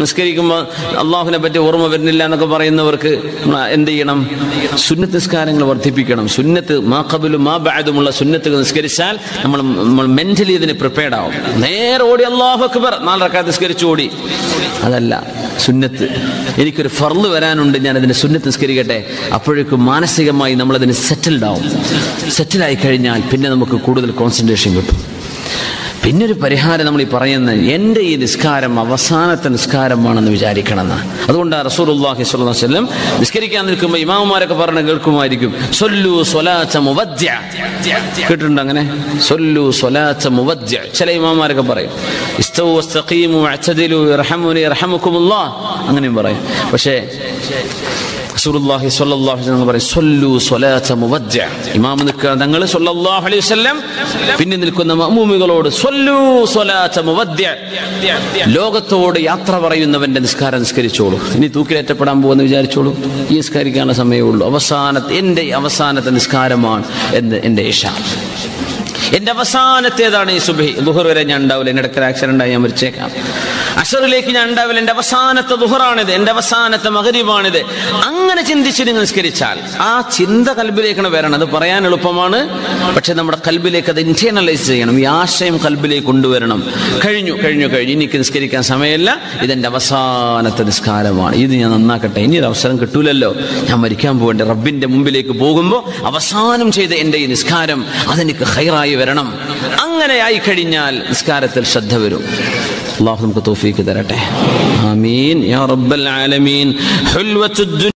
നിസ്കരിക്കുമ്പോൾ അള്ളാഹുവിനെ പറ്റി ഓർമ്മ വരുന്നില്ല എന്നൊക്കെ പറയുന്നവർക്ക് നമ്മൾ എന്ത് ചെയ്യണം സുന്നത്ത് നിസ്കാരങ്ങൾ വർദ്ധിപ്പിക്കണം സുന്നത്ത് മാ കബിലും മാ ബാദുമുള്ള സുന്നത്തുകൾ നിസ്കരിച്ചാൽ നമ്മൾ നമ്മൾ മെന്റലി ഇതിന് പ്രിപ്പയർഡ് ആവും നേരെ ഓടി അള്ളാഹു അക്ബർ നാലരക്കാർ നിസ്കരിച്ചു ഓടി അതല്ല സുന്നത്ത് എനിക്കൊരു ഫർള് വരാനുണ്ട് ഞാൻ അതിന്റെ സുന്നത്ത് നിസ്കരിക്കട്ടെ അപ്പോഴേക്കും മാനസികമായി നമ്മളതിന് സെറ്റിൽഡ് ആവും സെറ്റിലായി കഴിഞ്ഞാൽ പിന്നെ നമുക്ക് കൂടുതൽ കോൺസെൻട്രേഷൻ കിട്ടും പിന്നെ ഒരു പരിഹാരം നമ്മൾ ഈ പറയുന്നത് എൻ്റെ ഈ നിസ്കാരം അവസാനത്തെ നിസ്കാരമാണെന്ന് വിചാരിക്കണമെന്ന് അതുകൊണ്ട് റസൂലുള്ളാഹി സ്വല്ലല്ലാഹു അലൈഹി വസല്ലം നിസ്കരിക്കാൻ നിൽക്കുമ്പോൾ ഇമാമുമാരൊക്കെ പറഞ്ഞ് കേൾക്കുമായിരിക്കും സൊല്ലു സ്വലാച്ച മുവദ്യ കേട്ടിട്ടുണ്ട് അങ്ങനെ സൊല്ലു സ്വലാച്ച മുവദ്യ ചില ഇമാമാരൊക്കെ പറയും ഇസ്തവു വസ്തഖീമു വഅ്തദിലു ഇർഹമുനി ഇർഹമുക്കുമുല്ലാഹ് അങ്ങനെയും പറയും പക്ഷേ റസൂലുള്ളാഹി സ്വല്ലല്ലാഹു അലൈഹി വസല്ലം പറയും സൊല്ലു സ്വലാത്ത മുവദ്യ ഇമാം നിൽക്കുക തങ്ങൾ സ്വല്ലല്ലാഹു അലൈഹി വസല്ലം പിന്നെ നിൽക്കുന്ന മഅ്മൂമികളോട് സൊല്ലു സ്വലാത്ത മുവദ്യ ലോകത്തോട് യാത്ര പറയുന്നവന്റെ നിസ്കാരം നിസ്കരിച്ചോളൂ ഇനി തൂക്കിലേറ്റപ്പെടാൻ പോകുമെന്ന് വിചാരിച്ചോളൂ ഈ നിസ്കരിക്കാനുള്ള സമയമേ ഉള്ളൂ അവസാനത്തെ എൻ്റെ അവസാനത്തെ നിസ്കാരമാണ് എന്ന് എൻ്റെ ഇഷ എന്റെ അവസാനത്തേതാണ് ഈ സുബഹി ദുഹർ വരെ ഞാൻ ഉണ്ടാവില്ല എന്റെ ഇടയ്ക്ക് ആക്സിഡന്റ് ആയി ഞാൻ മരിച്ചേക്കാം അഷറിലേക്ക് ഞാൻ ഉണ്ടാവില്ല എന്റെ അവസാനത്തെ ദുഹറാണിത് എന്റെ അവസാനത്തെ മകരിവാണിത് അങ്ങനെ ചിന്തിച്ച് നിങ്ങൾ നിസ്കരിച്ചാൽ ആ ചിന്ത കൽബിലേക്കാണ് വരണം അത് പറയാൻ എളുപ്പമാണ് പക്ഷെ നമ്മുടെ കൽബിലേക്ക് അത് ഇന്റേണലൈസ് ചെയ്യണം ഈ ആശയം കൽബിലേക്ക് കൊണ്ടുവരണം കഴിഞ്ഞു കഴിഞ്ഞു കഴിഞ്ഞു എനിക്ക് നിസ്കരിക്കാൻ സമയമില്ല ഇതെന്റെ അവസാനത്തെ നിസ്കാരമാണ് ഇത് ഞാൻ നന്നാക്കട്ടെ ഇനി ഒരു അവസരം കിട്ടൂലല്ലോ ഞാൻ മരിക്കാൻ പോകണ്ടേ റബ്ബിന്റെ മുമ്പിലേക്ക് പോകുമ്പോൾ അവസാനം ചെയ്ത എന്റെ ഈ നിസ്കാരം അതെനിക്ക് ഹൈറായി വരണം അങ്ങനെ ആയി കഴിഞ്ഞാൽ നിസ്കാരത്തിൽ ശ്രദ്ധ വരും അള്ളാഹു നമുക്ക് തോഫീക്ക് തരട്ടെ ആമീൻ യാ റബ്ബൽ ആലമീൻ ഹുൽവത്തുദ്ദുനിയ